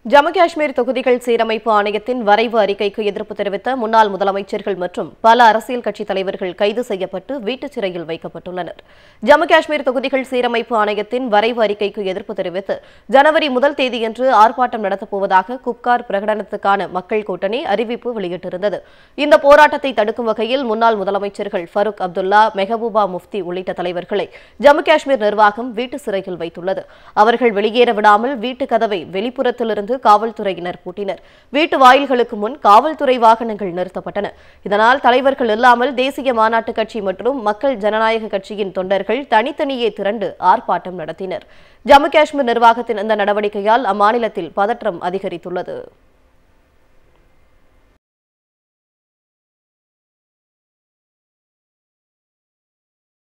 ஜம்மு காஷ்மீர் தொகுதிகள் சீரமைப்பு ஆணையத்தின் வரைவு அறிக்கைக்கு எதிர்ப்பு தெரிவித்த முன்னாள் முதலமைச்சர்கள் மற்றும் பல அரசியல் கட்சித் தலைவர்கள் கைது செய்யப்பட்டு வீட்டுச் சிறையில் வைக்கப்பட்டுள்ளனர் ஜம்மு காஷ்மீர் தொகுதிகள் சீரமைப்பு ஆணையத்தின் வரைவு அறிக்கைக்கு எதிர்ப்பு தெரிவித்து ஜனவரி முதல் தேதியன்று ஆர்ப்பாட்டம் நடத்தப்போவதாக குப்கார் பிரகடனத்துக்கான மக்கள் கூட்டணி அறிவிப்பு வெளியிட்டிருந்தது இந்த போராட்டத்தை தடுக்கும் வகையில் முன்னாள் முதலமைச்சர்கள் ஃபருக் அப்துல்லா மெஹபூபா முஃப்தி உள்ளிட்ட தலைவர்களை ஜம்மு காஷ்மீர் நிர்வாகம் வீட்டு சிறையில் வைத்துள்ளது அவர்கள் வெளியேற விடாமல் வீட்டு கதவை வெளிப்புறத்திலிருந்து காவல்துறையினர் பூட்டினர் வீட்டு வாயில்களுக்கு முன் காவல்துறை வாகனங்கள் நிறுத்தப்பட்டன இதனால் தலைவர்கள் இல்லாமல் தேசிய மாநாட்டு கட்சி மற்றும் மக்கள் ஜனநாயக கட்சியின் தொண்டர்கள் தனித்தனியே திரண்டு ஆர்ப்பாட்டம் நடத்தினர் ஜம்மு காஷ்மீர் நிர்வாகத்தின் இந்த நடவடிக்கையால் அம்மாநிலத்தில் பதற்றம் அதிகரித்துள்ளது